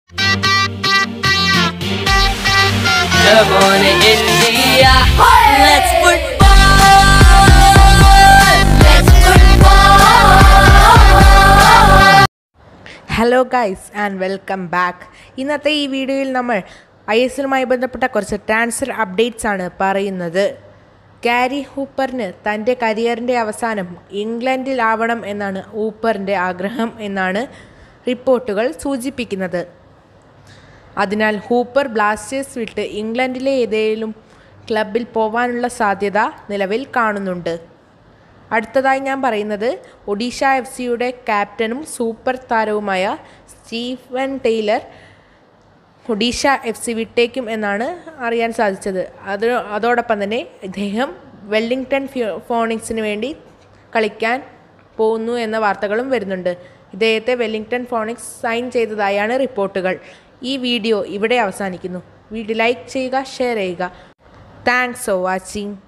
Come on India, let's football. Let's football. Hello guys and welcome back ഇന്നത്തെ ഈ വീഡിയോയിൽ നമ്മൾ ഐ എസ് എല്ലുമായി ബന്ധപ്പെട്ട കുറച്ച് ട്രാൻസ്ഫർ അപ്ഡേറ്റ്സ് ആണ് പറയുന്നത് ഗാരി ഹൂപ്പറിന് തൻ്റെ കരിയറിൻ്റെ അവസാനം ഇംഗ്ലണ്ടിലാവണം എന്നാണ് ഹൂപ്പറിൻ്റെ ആഗ്രഹം എന്നാണ് റിപ്പോർട്ടുകൾ സൂചിപ്പിക്കുന്നത് അതിനാൽ ഹൂപ്പർ ബ്ലാസ്റ്റേഴ്സ് വിട്ട് ഇംഗ്ലണ്ടിലെ ഏതെങ്കിലും ക്ലബിൽ പോവാനുള്ള സാധ്യത നിലവിൽ കാണുന്നുണ്ട് അടുത്തതായി ഞാൻ പറയുന്നത് ഒഡീഷ എഫ് സിയുടെ ക്യാപ്റ്റനും സൂപ്പർ താരവുമായ Stephen Taylor Odisha F C വിട്ടേക്കും എന്നാണ് അറിയാൻ സാധിച്ചത് അത് അതോടൊപ്പം തന്നെ ഇദ്ദേഹം വെല്ലിംഗ്ടൺ ഫ്യോ- ഫോണിക്സിന് വേണ്ടി കളിക്കാൻ പോകുന്നു എന്ന വാർത്തകളും വരുന്നുണ്ട് ഇദ്ദേഹത്തെ വെല്ലിംഗ്ടൺ ഫോണിക്സ് സൈൻ ചെയ്തതായാണ് റിപ്പോർട്ടുകൾ ഈ വീഡിയോ ഇവിടെ അവസാനിക്കുന്നു വീഡിയോ ലൈക്ക് ചെയ്യുക ഷെയർ ചെയ്യുക താങ്ക്സ് ഫോർ വാച്ചിങ്